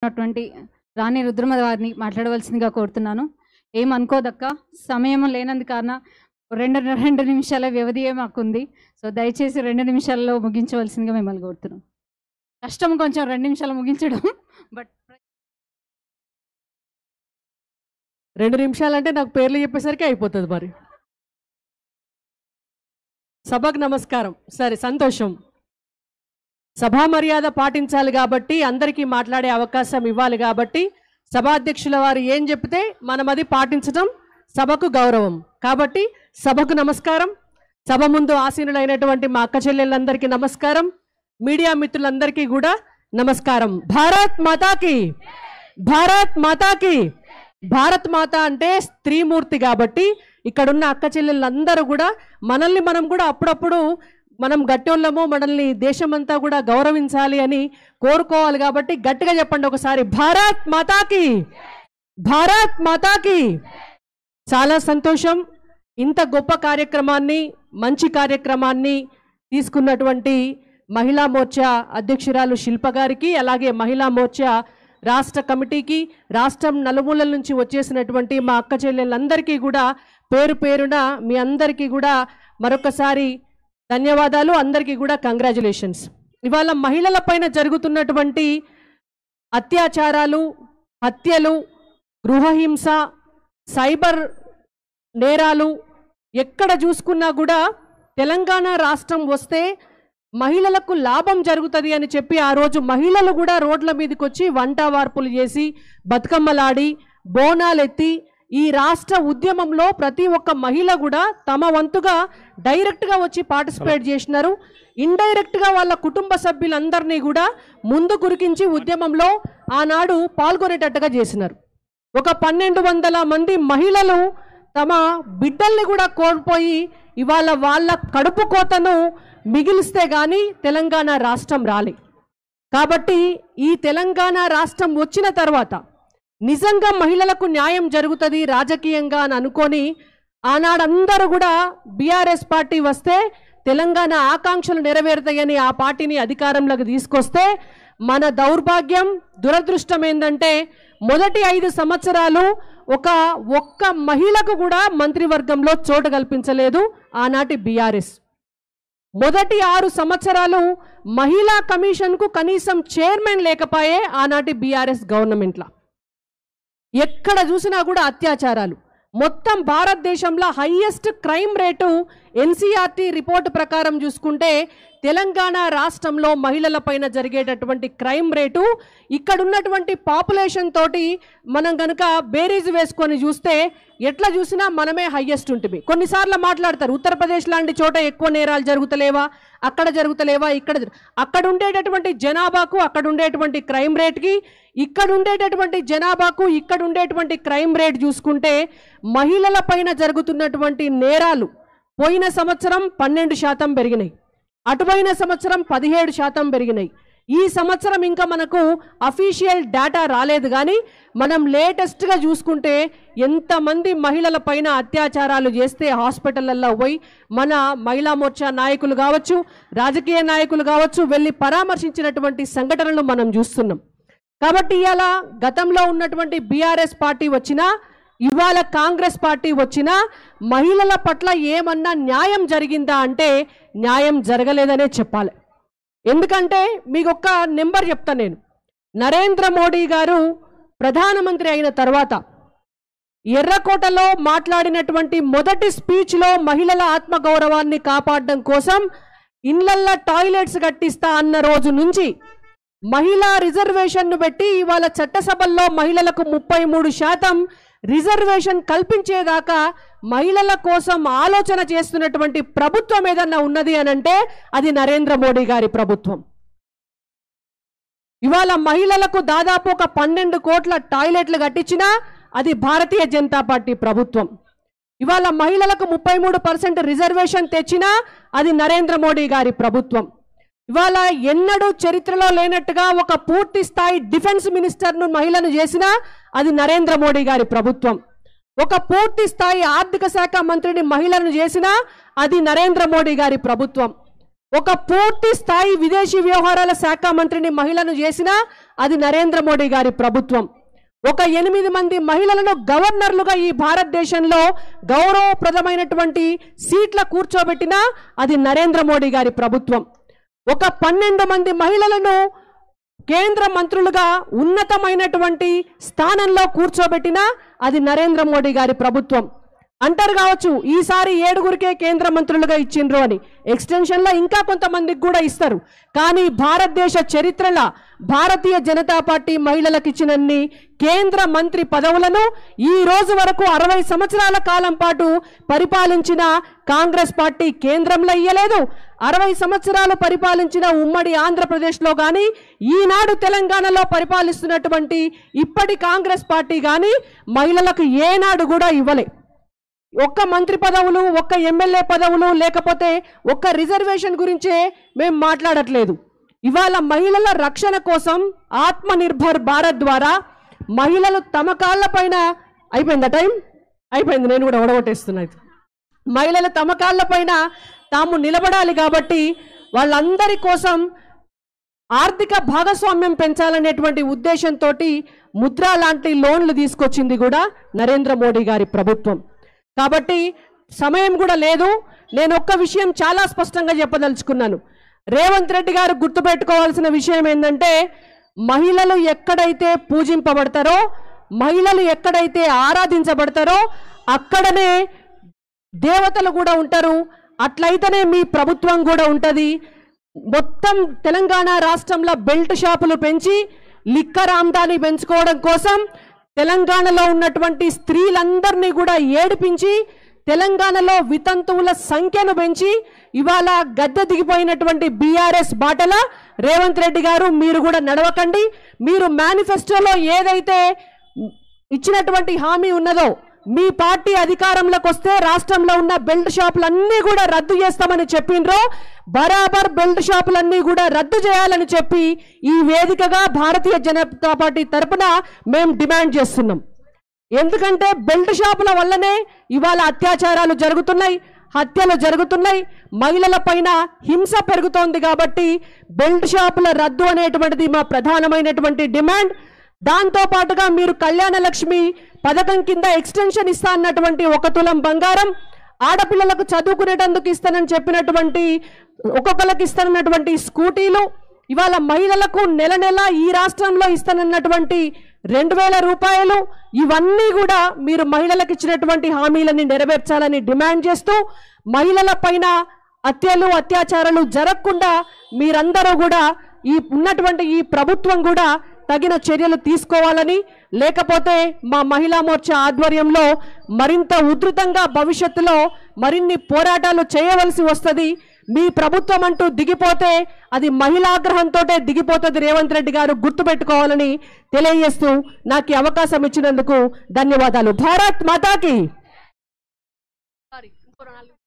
ఉన్నటువంటి రాణి రుద్రమ వారిని మాట్లాడవలసిందిగా కోరుతున్నాను ఏమనుకోదక్క సమయం లేనందు కారణ రెండు రెండు నిమిషాల వ్యవధియే మాకుంది సో దయచేసి రెండు నిమిషాల్లో ముగించవలసిందిగా మిమ్మల్ని కోరుతున్నాం కష్టం కొంచెం రెండు నిమిషాలు ముగించడం బట్ రెండు నిమిషాలంటే నాకు పేర్లు చెప్పేసరికి అయిపోతుంది మరి సభకు నమస్కారం సరే సంతోషం సభా మర్యాద పాటించాలి కాబట్టి అందరికీ మాట్లాడే అవకాశం ఇవ్వాలి కాబట్టి సభాధ్యక్షుల వారు ఏం చెప్తే మనం అది పాటించడం సభకు గౌరవం కాబట్టి సభకు నమస్కారం సభ ముందు ఆసీనులైనటువంటి మా అక్క చెల్లెళ్ళందరికీ నమస్కారం మీడియా మిత్రులందరికీ కూడా నమస్కారం భారత్ మాతాకి భారత్ మాతాకి భారత్ మాత అంటే స్త్రీమూర్తి కాబట్టి ఇక్కడున్న అక్క చెల్లెళ్ళందరూ కూడా మనల్ని మనం కూడా అప్పుడప్పుడు మనం గట్టోళ్ళము మనల్ని దేశమంతా కూడా గౌరవించాలి అని కోరుకోవాలి కాబట్టి గట్టిగా చెప్పండి ఒకసారి భారత్ మాతాకి భారత్ మాతాకి చాలా సంతోషం ఇంత గొప్ప కార్యక్రమాన్ని మంచి కార్యక్రమాన్ని తీసుకున్నటువంటి మహిళా మోర్చా అధ్యక్షురాలు శిల్ప గారికి అలాగే మహిళా మోర్చా రాష్ట్ర కమిటీకి రాష్ట్రం నలుమూలల నుంచి వచ్చేసినటువంటి మా అక్క చెల్లెళ్ళందరికీ కూడా పేరు పేరున మీ అందరికీ కూడా మరొకసారి ధన్యవాదాలు అందరికీ కూడా కంగ్రాచులేషన్స్ ఇవాళ మహిళల పైన జరుగుతున్నటువంటి అత్యాచారాలు హత్యలు గృహహింస సైబర్ నేరాలు ఎక్కడ చూసుకున్నా కూడా తెలంగాణ రాష్ట్రం వస్తే మహిళలకు లాభం జరుగుతుంది అని చెప్పి ఆ రోజు మహిళలు కూడా రోడ్ల మీదకి వచ్చి వంట వార్పులు చేసి బతుకమ్మలాడి బోనాలు ఎత్తి ఈ రాష్ట్ర ఉద్యమంలో ప్రతి ఒక్క మహిళ కూడా తమ వంతుగా డైరెక్ట్గా వచ్చి పార్టిసిపేట్ చేసినారు ఇండైరెక్ట్గా వాళ్ళ కుటుంబ సభ్యులందరినీ కూడా ముందు కురికించి ఉద్యమంలో ఆనాడు పాల్గొనేటట్టుగా చేసినారు ఒక పన్నెండు వందల మంది మహిళలు తమ బిడ్డల్ని కూడా కోల్పోయి ఇవాళ వాళ్ళ కడుపు కోతను మిగిలిస్తే కానీ తెలంగాణ రాష్ట్రం రాలే కాబట్టి ఈ తెలంగాణ రాష్ట్రం వచ్చిన తర్వాత నిజంగా మహిళలకు న్యాయం జరుగుతుంది రాజకీయంగా అని అనుకొని ఆనాడందరూ కూడా బీఆర్ఎస్ పార్టీ వస్తే తెలంగాణ ఆకాంక్షలు నెరవేరుతాయని ఆ పార్టీని అధికారంలోకి తీసుకొస్తే మన దౌర్భాగ్యం దురదృష్టం ఏంటంటే మొదటి ఐదు సంవత్సరాలు ఒక ఒక్క మహిళకు కూడా మంత్రివర్గంలో చోటు కల్పించలేదు ఆనాటి బీఆర్ఎస్ మొదటి ఆరు సంవత్సరాలు మహిళా కమిషన్కు కనీసం చైర్మన్ లేకపోయే ఆనాటి బీఆర్ఎస్ గవర్నమెంట్లో ఎక్కడ చూసినా కూడా అత్యాచారాలు మొత్తం భారతదేశంలో highest crime rate NCRT report ప్రకారం చూసుకుంటే తెలంగాణ రాష్ట్రంలో మహిళల పైన జరిగేటటువంటి క్రైమ్ రేటు ఇక్కడ ఉన్నటువంటి పాపులేషన్ తోటి మనం కనుక బేరీజ్ వేసుకొని చూస్తే ఎట్లా చూసినా మనమే హయ్యెస్ట్ ఉంటుంది కొన్నిసార్లు మాట్లాడతారు ఉత్తరప్రదేశ్ లాంటి చోట ఎక్కువ నేరాలు జరుగుతలేవా అక్కడ జరుగుతలేవా ఇక్కడ జరు- అక్కడ ఉండేటటువంటి జనాభాకు అక్కడ ఉండేటువంటి క్రైమ్ రేట్కి ఇక్కడ ఉండేటటువంటి జనాభాకు ఇక్కడ ఉండేటువంటి క్రైమ్ రేట్ చూసుకుంటే మహిళల పైన జరుగుతున్నటువంటి నేరాలు పోయిన సంవత్సరం పన్నెండు శాతం పెరిగినాయి అటుపోయిన సంవత్సరం పదిహేడు శాతం పెరిగినాయి ఈ సంవత్సరం ఇంకా మనకు అఫీషియల్ డేటా రాలేదు కానీ మనం లేటెస్ట్గా చూసుకుంటే ఎంతమంది మహిళల పైన అత్యాచారాలు చేస్తే హాస్పిటళ్ళల్లో పోయి మన మహిళా మోర్చా నాయకులు కావచ్చు రాజకీయ నాయకులు కావచ్చు వెళ్ళి పరామర్శించినటువంటి సంఘటనలు మనం చూస్తున్నాం కాబట్టి ఇవాళ గతంలో ఉన్నటువంటి బీఆర్ఎస్ పార్టీ వచ్చినా ఇవాళ కాంగ్రెస్ పార్టీ వచ్చినా మహిళల పట్ల ఏమన్నా న్యాయం జరిగిందా అంటే న్యాయం జరగలేదనే చెప్పాలి ఎందుకంటే మీకు ఒక్క నెంబర్ చెప్తా నేను నరేంద్ర మోడీ గారు ప్రధానమంత్రి అయిన తర్వాత ఎర్రకోటలో మాట్లాడినటువంటి మొదటి స్పీచ్లో మహిళల ఆత్మగౌరవాన్ని కాపాడడం కోసం ఇళ్లల్లో టాయిలెట్స్ కట్టిస్తా అన్న రోజు నుంచి మహిళా రిజర్వేషన్ను పెట్టి ఇవాళ చట్టసభల్లో మహిళలకు ముప్పై మూడు శాతం రిజర్వేషన్ కల్పించేదాకా మహిళల కోసం ఆలోచన చేస్తున్నటువంటి ప్రభుత్వం ఏదన్నా ఉన్నది అని అంటే అది నరేంద్ర మోడీ గారి ప్రభుత్వం ఇవాళ మహిళలకు దాదాపు ఒక పన్నెండు కోట్ల టాయిలెట్లు కట్టించినా అది భారతీయ జనతా పార్టీ ప్రభుత్వం ఇవాళ మహిళలకు ముప్పై మూడు పర్సెంట్ రిజర్వేషన్ తెచ్చినా అది నరేంద్ర మోడీ గారి ప్రభుత్వం ఇవాళ ఎన్నడూ చరిత్రలో లేనట్టుగా ఒక పూర్తి స్థాయి డిఫెన్స్ మినిస్టర్ను మహిళను చేసినా అది నరేంద్ర మోడీ గారి ప్రభుత్వం ఒక పూర్తి స్థాయి ఆర్థిక శాఖ మంత్రిని మహిళను చేసినా అది నరేంద్ర మోడీ గారి ప్రభుత్వం ఒక పూర్తి స్థాయి విదేశీ వ్యవహారాల శాఖ మంత్రిని మహిళను చేసిన అది నరేంద్ర మోడీ గారి ప్రభుత్వం ఒక ఎనిమిది మంది మహిళలను గవర్నర్లుగా ఈ భారతదేశంలో గౌరవప్రదమైనటువంటి సీట్ల కూర్చోబెట్టిన అది నరేంద్ర మోడీ గారి ప్రభుత్వం ఒక పన్నెండు మంది మహిళలను కేంద్ర మంత్రులుగా ఉన్నతమైనటువంటి స్థానంలో కూర్చోబెట్టిన అది నరేంద్ర మోడీ గారి ప్రభుత్వం అంటారు కావచ్చు ఈసారి ఏడుగురికే కేంద్ర మంత్రులుగా ఇచ్చిండ్రు అని ఎక్స్టెన్షన్లో ఇంకా కొంతమందికి కూడా ఇస్తారు కానీ భారతదేశ చరిత్రలో భారతీయ జనతా పార్టీ మహిళలకు ఇచ్చినన్ని కేంద్ర మంత్రి పదవులను ఈ రోజు వరకు అరవై సంవత్సరాల కాలం పాటు పరిపాలించిన కాంగ్రెస్ పార్టీ కేంద్రంలో ఇయ్యలేదు అరవై సంవత్సరాలు పరిపాలించిన ఉమ్మడి ఆంధ్రప్రదేశ్లో కానీ ఈనాడు తెలంగాణలో పరిపాలిస్తున్నటువంటి ఇప్పటి కాంగ్రెస్ పార్టీ కానీ మహిళలకు ఏనాడు కూడా ఇవ్వలే ఒక్క మంత్రి పదవులు ఒక్క ఎమ్మెల్యే పదవులు లేకపోతే ఒక్క రిజర్వేషన్ గురించే మేము మాట్లాడట్లేదు ఇవాళ మహిళల రక్షణ కోసం ఆత్మనిర్భర్ భారత్ ద్వారా మహిళలు తమ కాళ్ళపైన అయిపోయిందా టైం అయిపోయింది నేను కూడా ఒడగొట్టేస్తున్నా ఇది. మహిళలు తమ కాళ్ళపైన తాము నిలబడాలి కాబట్టి వాళ్ళందరి కోసం ఆర్థిక భాగస్వామ్యం పెంచాలనేటువంటి ఉద్దేశంతో ముద్రా లాంటి లోన్లు తీసుకొచ్చింది కూడా నరేంద్ర మోడీ గారి ప్రభుత్వం కాబట్టి సమయం కూడా లేదు నేను ఒక్క విషయం చాలా స్పష్టంగా చెప్పదలుచుకున్నాను రేవంత్ రెడ్డి గారు గుర్తుపెట్టుకోవాల్సిన విషయం ఏంటంటే మహిళలు ఎక్కడైతే పూజింపబడతారో మహిళలు ఎక్కడైతే ఆరాధించబడతారో అక్కడనే దేవతలు కూడా ఉంటారు అట్లయితేనే మీ ప్రభుత్వం కూడా ఉంటుంది మొత్తం తెలంగాణ రాష్ట్రంలో బెల్ట్ షాపులు పెంచి లిక్కర్ ఆమ్దాన్ని పెంచుకోవడం కోసం తెలంగాణలో ఉన్నటువంటి స్త్రీలందరినీ కూడా ఏడిపించి తెలంగాణలో వితంతువుల సంఖ్యను పెంచి ఇవాళ గద్దె దిగిపోయినటువంటి బీఆర్ఎస్ బాటల రేవంత్ రెడ్డి గారు మీరు కూడా నడవకండి మీరు మేనిఫెస్టోలో ఏదైతే ఇచ్చినటువంటి హామీ ఉన్నదో మీ పార్టీ అధికారంలోకి వస్తే రాష్ట్రంలో ఉన్న బెల్ట్ షాపులన్నీ కూడా రద్దు చేస్తామని చెప్పిండ్రో బరాబర్ బెల్ట్ షాపులన్నీ కూడా రద్దు చేయాలని చెప్పి ఈ వేదికగా భారతీయ జనతా పార్టీ తరపున మేము డిమాండ్ చేస్తున్నాం ఎందుకంటే బెల్ట్ షాపుల వల్లనే ఇవాళ అత్యాచారాలు జరుగుతున్నాయి హత్యలు జరుగుతున్నాయి మహిళల పైన హింస పెరుగుతోంది కాబట్టి బెల్ట్ షాపుల రద్దు అనేటువంటిది మా ప్రధానమైనటువంటి డిమాండ్ దాంతో పాటుగా మీరు కళ్యాణ లక్ష్మి పథకం కింద ఎక్స్టెన్షన్ ఇస్తా అన్నటువంటి ఒక తులం బంగారం ఆడపిల్లలకు చదువుకునేటందుకు ఇస్తానని చెప్పినటువంటి ఒక్కొక్కరికి ఇస్తానన్నటువంటి స్కూటీలు ఇవాళ మహిళలకు నెల నెల ఈ రాష్ట్రంలో ఇస్తానన్నటువంటి రెండు వేల రూపాయలు ఇవన్నీ కూడా మీరు మహిళలకు ఇచ్చినటువంటి హామీలని నెరవేర్చాలని డిమాండ్ చేస్తూ మహిళల పైన హత్యలు అత్యాచారాలు జరగకుండా మీరందరూ కూడా ఈ ఉన్నటువంటి ఈ ప్రభుత్వం కూడా తగిన చర్యలు తీసుకోవాలని లేకపోతే మా మహిళా మోర్చా ఆధ్వర్యంలో మరింత ఉధృతంగా భవిష్యత్తులో మరిన్ని పోరాటాలు చేయవలసి వస్తుంది మీ ప్రభుత్వం అంటూ దిగిపోతే అది మహిళాగ్రహంతో దిగిపోతుంది రేవంత్ రెడ్డి గారు గుర్తుపెట్టుకోవాలని తెలియజేస్తూ నాకు ఈ అవకాశం ఇచ్చినందుకు ధన్యవాదాలు భారత్ మాతాకి